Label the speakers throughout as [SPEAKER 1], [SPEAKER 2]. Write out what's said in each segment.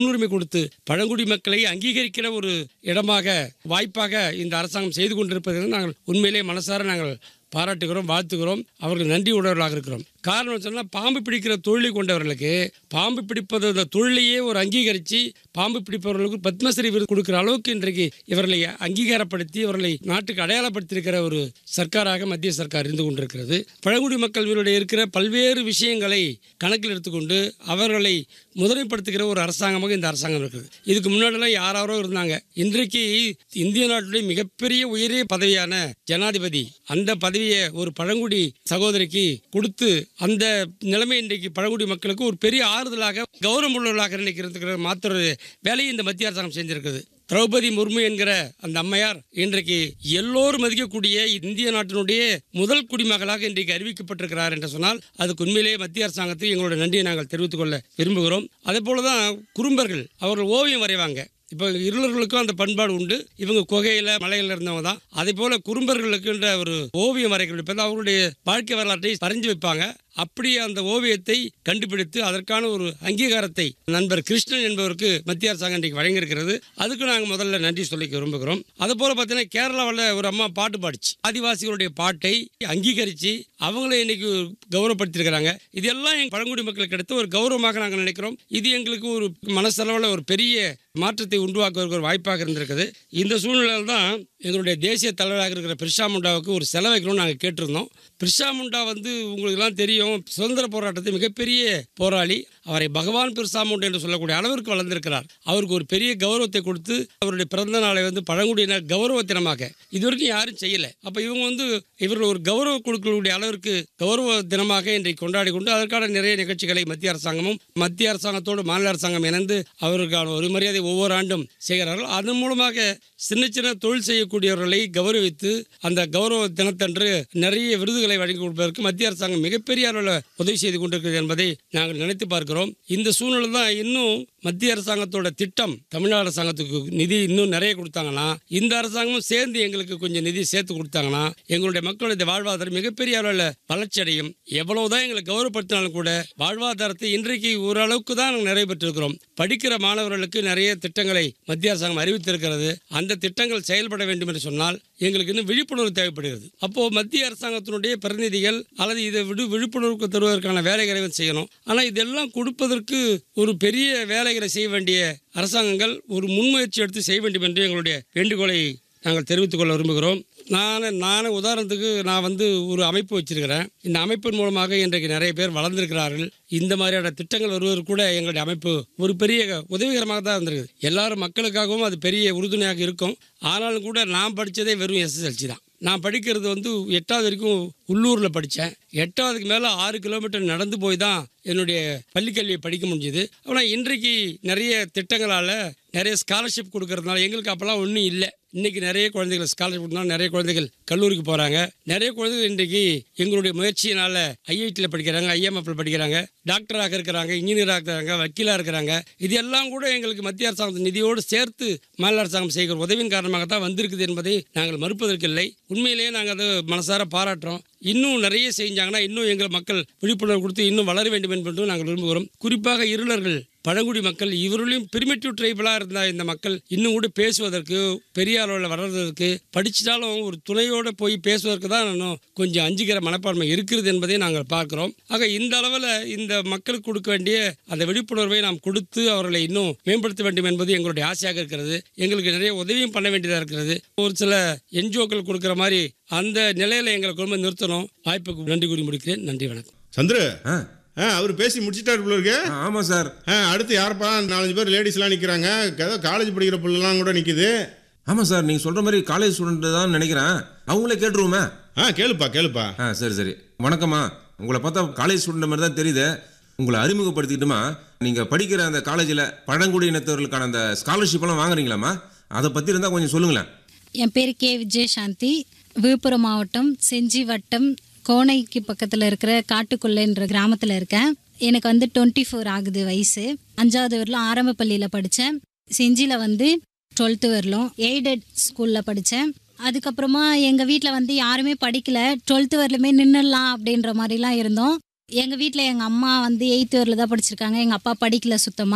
[SPEAKER 1] முன்னுரிமை கொடுத்து பழங்குடி மக்களை அங்கீகரிக்கிற ஒரு இடமாக வாய்ப்பாக இந்த அரசாங்கம் செய்து கொண்டிருப்பதை நாங்கள் உண்மையிலே மனசார நாங்கள் பாராட்டுகிறோம் வாழ்த்துகிறோம் அவர்கள் நன்றி உடையவர்களாக இருக்கிறோம் காரணம் சொன்னால் பாம்பு பிடிக்கிற தொழிலை கொண்டவர்களுக்கு பாம்பு பிடிப்பது அந்த தொழிலையே ஒரு அங்கீகரித்து பாம்பு பிடிப்பவர்களுக்கு பத்மஸ்ரீ விருது கொடுக்குற அளவுக்கு இன்றைக்கு இவர்களை அங்கீகாரப்படுத்தி இவர்களை நாட்டுக்கு அடையாளப்படுத்தியிருக்கிற ஒரு சர்க்காராக மத்திய சர்க்கார் இருந்து கொண்டிருக்கிறது பழங்குடி மக்களுடைய இருக்கிற பல்வேறு விஷயங்களை கணக்கில் எடுத்துக்கொண்டு அவர்களை முதன்மைப்படுத்துகிற ஒரு அரசாங்கமாக இந்த அரசாங்கம் இருக்குது இதுக்கு முன்னாடிலாம் யாராரோ இருந்தாங்க இன்றைக்கு இந்திய நாட்டுடைய மிகப்பெரிய உயரிய பதவியான ஜனாதிபதி அந்த பதவியை ஒரு பழங்குடி சகோதரிக்கு கொடுத்து அந்த நிலைமை இன்றைக்கு பழங்குடி மக்களுக்கு ஒரு பெரிய ஆறுதலாக கௌரவம் உள்ளவர்களாக இன்னைக்கு இருக்கிற மாத்திர வேலையை இந்த மத்திய அரசாங்கம் செஞ்சிருக்குது திரௌபதி முர்மு என்கிற அந்த அம்மையார் இன்றைக்கு எல்லோரும் மதிக்கக்கூடிய இந்திய நாட்டினுடைய முதல் குடிமகளாக இன்றைக்கு அறிவிக்கப்பட்டிருக்கிறார் என்று சொன்னால் அதுக்கு உண்மையிலேயே மத்திய அரசாங்கத்துக்கு எங்களுடைய நன்றியை நாங்கள் தெரிவித்துக் கொள்ள விரும்புகிறோம் அதே போல தான் குறும்பர்கள் அவர்கள் ஓவியம் வரைவாங்க இப்போ இருளர்களுக்கும் அந்த பண்பாடு உண்டு இவங்க குகையில் மலையில் இருந்தவங்க தான் அதே போல குறும்பர்களுக்குன்ற ஒரு ஓவியம் வரைக்கூடிய இப்போ அவர்களுடைய வாழ்க்கை வரலாற்றை வரைஞ்சு வைப்பாங்க அப்படி அந்த ஓவியத்தை கண்டுபிடித்து அதற்கான ஒரு அங்கீகாரத்தை நண்பர் கிருஷ்ணன் என்பவருக்கு மத்திய அரசாங்கம் இன்றைக்கு வழங்கியிருக்கிறது அதுக்கு நாங்கள் முதல்ல நன்றி சொல்லிக்க விரும்புகிறோம் அது போல பார்த்தீங்கன்னா கேரளாவில் ஒரு அம்மா பாட்டு பாடிச்சு ஆதிவாசிகளுடைய பாட்டை அங்கீகரித்து அவங்கள இன்னைக்கு கௌரவப்படுத்தியிருக்கிறாங்க இதெல்லாம் எங்கள் பழங்குடி மக்களுக்கு கிடைத்த ஒரு கௌரவமாக நாங்கள் நினைக்கிறோம் இது எங்களுக்கு ஒரு மனசளவில் ஒரு பெரிய மாற்றத்தை உருவாக்குவதற்கு ஒரு வாய்ப்பாக இருந்திருக்குது இந்த சூழ்நிலையில் தான் எங்களுடைய தேசிய தலைவராக இருக்கிற பிர்சா முண்டாவுக்கு ஒரு செலவு வைக்கணும்னு நாங்கள் கேட்டிருந்தோம் பிர்சா முண்டா வந்து உங்களுக்கெல்லாம் தெரியும் சுதந்திர போராட்டத்தை மிகப்பெரிய போராளி அவரை பகவான் பிர்சா முண்டா என்று சொல்லக்கூடிய அளவிற்கு வளர்ந்திருக்கிறார் அவருக்கு ஒரு பெரிய கௌரவத்தை கொடுத்து அவருடைய பிறந்த நாளை வந்து பழங்குடியினர் கௌரவ தினமாக இதுவரைக்கும் யாரும் செய்யல அப்ப இவங்க வந்து இவர்கள் ஒரு கௌரவ கொடுக்கக்கூடிய அளவிற்கு கௌரவ தினமாக இன்றைக்கு கொண்டாடி கொண்டு அதற்கான நிறைய நிகழ்ச்சிகளை மத்திய அரசாங்கமும் மத்திய அரசாங்கத்தோடு மாநில அரசாங்கம் இணைந்து அவருக்கான ஒரு மரியாதை ஒவ்வொரு ஆண்டும் செய்கிறார்கள் அதன் மூலமாக சின்ன சின்ன தொழில் செய்யக்கூடியவர்களை கௌரவித்து அந்த கௌரவ தினத்தன்று நிறைய விருதுகளை வழங்கி கொடுப்பதற்கு மத்திய அரசாங்கம் மிகப்பெரிய அளவில் உதவி செய்து கொண்டிருக்கிறது என்பதை நாங்கள் நினைத்து பார்க்கிறோம் இந்த சூழ்நிலை தான் இன்னும் மத்திய அரசாங்கத்தோட திட்டம் தமிழ்நாடு அரசாங்கத்துக்கு நிதி இன்னும் நிறைய கொடுத்தாங்கன்னா இந்த அரசாங்கமும் சேர்ந்து எங்களுக்கு கொஞ்சம் நிதி சேர்த்து கொடுத்தாங்கன்னா எங்களுடைய மக்களுடைய வாழ்வாதாரம் மிகப்பெரிய அளவில் வளர்ச்சி அடையும் எவ்வளவுதான் எங்களை கௌரவப்படுத்தினாலும் கூட வாழ்வாதாரத்தை இன்றைக்கு ஓரளவுக்கு தான் நாங்கள் நிறைவு பெற்றிருக்கிறோம் படிக்கிற மாணவர்களுக்கு நிறைய திட்டங்களை மத்திய அரசாங்கம் அறிவித்திருக்கிறது அந்த திட்டங்கள் செயல்பட வேண்டும் என்று சொன்னால் எங்களுக்கு இன்னும் விழிப்புணர்வு தேவைப்படுகிறது அப்போ மத்திய அரசாங்கத்தினுடைய பிரதிநிதிகள் அல்லது இதை விடு விழிப்புணர்வு தருவதற்கான வேலைகளை வந்து செய்யணும் ஆனால் இதெல்லாம் கொடுப்பதற்கு ஒரு பெரிய வேலைகளை செய்ய வேண்டிய அரசாங்கங்கள் ஒரு முன்முயற்சி எடுத்து செய்ய வேண்டும் என்று எங்களுடைய வேண்டுகோளை நாங்கள் தெரிவித்துக் கொள்ள விரும்புகிறோம் நான் நான் உதாரணத்துக்கு நான் வந்து ஒரு அமைப்பு வச்சிருக்கிறேன் இந்த அமைப்பின் மூலமாக இன்றைக்கு நிறைய பேர் வளர்ந்திருக்கிறார்கள் இந்த மாதிரியான திட்டங்கள் வருவது கூட எங்களுடைய அமைப்பு ஒரு பெரிய உதவிகரமாக தான் இருந்திருக்கு எல்லாரும் மக்களுக்காகவும் அது பெரிய உறுதுணையாக இருக்கும் ஆனாலும் கூட நான் படித்ததே வெறும் எஸ்எஸ்எல்சி தான் நான் படிக்கிறது வந்து எட்டாவது வரைக்கும் உள்ளூரில் படித்தேன் எட்டாவதுக்கு மேலே ஆறு கிலோமீட்டர் நடந்து போய் தான் என்னுடைய பள்ளிக்கல்வியை படிக்க முடிஞ்சுது ஆனால் இன்றைக்கு நிறைய திட்டங்களால் நிறைய ஸ்காலர்ஷிப் கொடுக்கறதுனால எங்களுக்கு அப்போல்லாம் ஒன்றும் இல்லை இன்னைக்கு நிறைய குழந்தைகள் ஸ்காலர்ஷிப் கொடுத்தா நிறைய குழந்தைகள் கல்லூரிக்கு போகிறாங்க நிறைய குழந்தைகள் இன்றைக்கு எங்களுடைய முயற்சியினால் ஐஐடியில் படிக்கிறாங்க ஐஎம்எஃப்ல படிக்கிறாங்க டாக்டராக இருக்கிறாங்க இன்ஜினியராக இருக்கிறாங்க வக்கீலாக இருக்கிறாங்க இது எல்லாம் கூட எங்களுக்கு மத்திய அரசாங்கத்தின் நிதியோடு சேர்த்து மாநில அரசாங்கம் செய்கிற உதவியின் காரணமாக தான் வந்திருக்குது என்பதை நாங்கள் மறுப்பதற்கில்லை உண்மையிலேயே நாங்கள் அதை மனசார பாராட்டுறோம் இன்னும் நிறைய செஞ்சாங்கன்னா இன்னும் எங்கள் மக்கள் விழிப்புணர்வு கொடுத்து இன்னும் வளர வேண்டும் என்பதும் நாங்கள் விரும்புகிறோம் குறிப்பாக இருளர்கள் பழங்குடி மக்கள் இவர்களையும் பிரிமிட்டிவ் ட்ரைபலாக இருந்த இந்த மக்கள் இன்னும் கூட பேசுவதற்கு பெரிய அளவில் வளர்றதுக்கு படிச்சிட்டாலும் ஒரு துணையோடு போய் பேசுவதற்கு தான் இன்னும் கொஞ்சம் அஞ்சுகிற மனப்பான்மை இருக்கிறது என்பதை நாங்கள் பார்க்கிறோம் ஆக இந்த அளவில் இந்த மக்களுக்கு கொடுக்க வேண்டிய அந்த விழிப்புணர்வை நாம் கொடுத்து அவர்களை இன்னும் மேம்படுத்த வேண்டும் என்பது எங்களுடைய ஆசையாக இருக்கிறது எங்களுக்கு நிறைய உதவியும் பண்ண வேண்டியதாக இருக்கிறது ஒரு சில என்ஜிஓக்கள் கொடுக்குற மாதிரி அந்த நிலையில் எங்களை கொண்டு வந்து நிறுத்தணும் வாய்ப்புக்கு நன்றி கூறி முடிக்கிறேன் நன்றி வணக்கம்
[SPEAKER 2] சந்திரு
[SPEAKER 3] ஆ
[SPEAKER 2] ஆ அவர் பேசி முடிச்சிட்டாரு போல இருக்கு
[SPEAKER 3] ஆ, ஆமா சார்
[SPEAKER 2] ஆ அடுத்து யாருப்பா நாலஞ்சு பேர் லேடிஸ்லாம் நிற்கிறாங்க ஏதோ காலேஜ் படிக்கிற பிள்ளைலாம் கூட நிற்குது
[SPEAKER 3] ஆமா சார் நீங்க சொல்ற மாதிரி காலேஜ் ஸ்டூடெண்ட் தான் நினைக்கிறேன் அவங்களே கேட்டுருவோமே
[SPEAKER 2] ஆ கேளுப்பா கேளுப்பா
[SPEAKER 3] ஆ சரி சரி வணக்கம்மா உங்களை பார்த்தா காலேஜ் ஸ்டூடெண்ட் மாதிரி தான் தெரியுது உங்களை அறிமுகப்படுத்திக்கிட்டுமா நீங்க படிக்கிற அந்த காலேஜில் பழங்குடி இனத்தவர்களுக்கான அந்த ஸ்காலர்ஷிப் எல்லாம் வாங்குறீங்களாம்மா அதை பத்தி இருந்தா கொஞ்சம் சொல்லுங்களேன்
[SPEAKER 4] என் பேர் கே விஜயசாந்தி விழுப்புரம் மாவட்டம் செஞ்சி வட்டம் கோணைக்கு பக்கத்தில் இருக்கிற காட்டுக்குள்ளைன்ற கிராமத்தில் இருக்கேன் எனக்கு வந்து டுவெண்ட்டி ஃபோர் ஆகுது வயசு அஞ்சாவது வரலும் ஆரம்ப பள்ளியில் படித்தேன் செஞ்சியில் வந்து டுவெல்த்து வரலும் எய்டட் ஸ்கூலில் படித்தேன் அதுக்கப்புறமா எங்கள் வீட்டில் வந்து யாருமே படிக்கல டுவெல்த்து வரலுமே நின்றுடலாம் அப்படின்ற மாதிரிலாம் இருந்தோம் எங்கள் வீட்டில் எங்கள் அம்மா வந்து எயித்து வரல தான் படிச்சிருக்காங்க எங்கள் அப்பா படிக்கல சுத்தமாக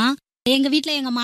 [SPEAKER 4] எங்கள் வீட்டில் எங்கள்